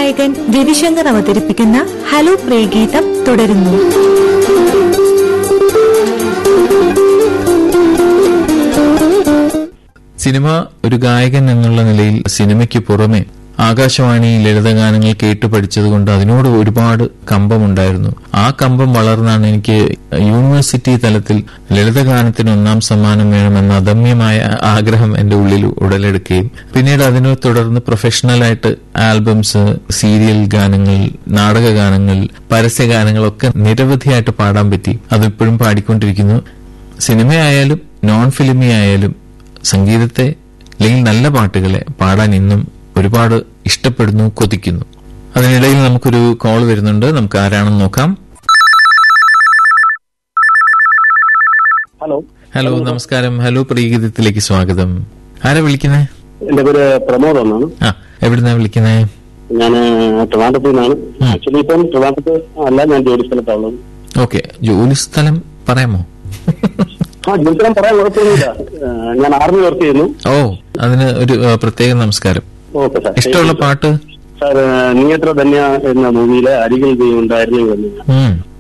ഗായകൻ രവിശങ്കർ അവതരിപ്പിക്കുന്ന ഹലോ പ്രിയഗീതം തുടരുന്നു സിനിമ ഒരു ഗായകൻ എന്നുള്ള നിലയിൽ സിനിമയ്ക്ക് പുറമെ ആകാശവാണി ലളിതഗാനങ്ങൾ കേട്ട് പഠിച്ചതുകൊണ്ട് അതിനോട് ഒരുപാട് കമ്പമുണ്ടായിരുന്നു ആ കമ്പം വളർന്നാണ് എനിക്ക് യൂണിവേഴ്സിറ്റി തലത്തിൽ ലളിതഗാനത്തിന് ഒന്നാം സമ്മാനം വേണമെന്ന അദമ്യമായ ആഗ്രഹം എന്റെ ഉള്ളിൽ ഉടലെടുക്കുകയും പിന്നീട് അതിനെ തുടർന്ന് പ്രൊഫഷണലായിട്ട് ആൽബംസ് സീരിയൽ ഗാനങ്ങൾ നാടക ഗാനങ്ങൾ പരസ്യഗാനങ്ങളൊക്കെ നിരവധിയായിട്ട് പാടാൻ പറ്റി അതിപ്പോഴും പാടിക്കൊണ്ടിരിക്കുന്നു സിനിമയായാലും നോൺ ഫിലിമി ആയാലും സംഗീതത്തെ അല്ലെങ്കിൽ നല്ല പാട്ടുകളെ പാടാൻ ഇന്നും ഒരുപാട് ഇഷ്ടപ്പെടുന്നു കൊതിക്കുന്നു അതിനിടയിൽ നമുക്കൊരു കോൾ വരുന്നുണ്ട് നമുക്ക് ആരാണെന്ന് നോക്കാം ഹലോ ഹലോ നമസ്കാരം ഹലോ പ്രീഗീതത്തിലേക്ക് സ്വാഗതം ആരാ വിളിക്കുന്നേ എന്റെ പേര് പ്രമോദ് എന്നാണ് ആ എവിടുന്നാ വിളിക്കുന്നേ ഞാൻ ട്രിവാൻഡ്രത്തിൽ നിന്നാണ് ആക്ച്വലി ഇപ്പം ട്രിവാൻഡ്രത്ത് അല്ല ഞാൻ ജോലി സ്ഥലത്താണുള്ളത് ഓക്കെ ജോലി സ്ഥലം പറയാമോ ആ ജോലി സ്ഥലം പറയാൻ കുഴപ്പമൊന്നുമില്ല ആ, ഞാൻ ആർമി വർക്ക് ചെയ്യുന്നു ഓ അതിന് ഒരു ആ, പ്രത്യേക നമസ്കാരം ഓക്കെ സാർ ഇഷ്ടമുള്ള പാട്ട് സാർ നീ എത്ര ധന്യ എന്ന മൂവിയിലെ അരികിൽ നീ ഉണ്ടായിരുന്നു എന്ന് ഉം